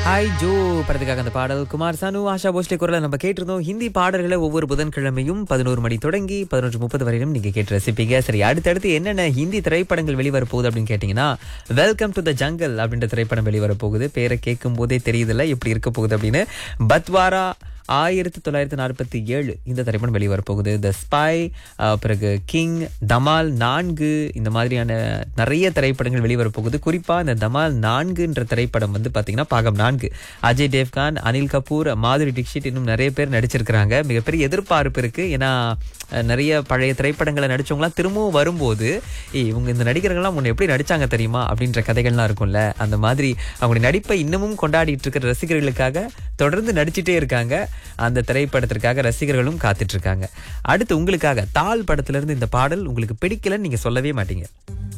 hi Joe படத்துக்காக அந்த பாடல் குமார் சானு ஆஷா போஸ்லே குரலை நம்ம கேட்டிருந்தோம் ஹிந்தி பாடல்களை ஒவ்வொரு புதன்கிழமையும் பதினோரு மணி தொடங்கி பதினொன்று முப்பது வரையிலும் நீங்க கேட்டு ரசிப்பீங்க சரி அடுத்தடுத்து என்னென்ன ஹிந்தி திரைப்படங்கள் வெளிவர போகுது அப்படின்னு கேட்டீங்கன்னா வெல்கம் டு த ஜங்கல் அப்படின்ற திரைப்படம் வெளிவர போகுது பேரை கேட்கும் போதே தெரியுதுல்ல எப்படி இருக்க போகுது அப்படின்னு பத்வாரா ஆயிரத்தி தொள்ளாயிரத்தி நாற்பத்தி ஏழு இந்த திரைப்படம் வெளிவர போகுது த ஸ்பை பிறகு கிங் தமால் நான்கு இந்த மாதிரியான நிறைய திரைப்படங்கள் வெளிவர போகுது குறிப்பா இந்த தமால் நான்குன்ற திரைப்படம் வந்து பாத்தீங்கன்னா பாகம் நான்கு அஜய் தேவ்கான் அனில் கபூர் மாதுரி டிக்ஷித் இன்னும் நிறைய பேர் நடிச்சிருக்கிறாங்க மிகப்பெரிய எதிர்பார்ப்பு இருக்கு ஏன்னா அஹ், நிறைய பழைய திரைப்படங்களை நடிச்சவங்களாம் திரும்பவும் வரும்போது ஏய் இவங்க இந்த நடிகர்கள்லாம் முன்ன எப்படி நடிச்சாங்க தெரியுமா அப்படின்ற கதைகள்லாம் இருக்கும்ல அந்த மாதிரி அவங்களுடைய நடிப்பை இன்னமும் கொண்டாடிட்டு இருக்கிற ரசிகர்களுக்காக தொடர்ந்து நடிச்சிட்டே இருக்காங்க அந்த திரைப்படத்திற்காக ரசிகர்களும் காத்துட்டு இருக்காங்க அடுத்து உங்களுக்காக தாள் படத்துல இருந்து இந்த பாடல் உங்களுக்கு பிடிக்கலன்னு நீங்க சொல்லவே மாட்டீங்க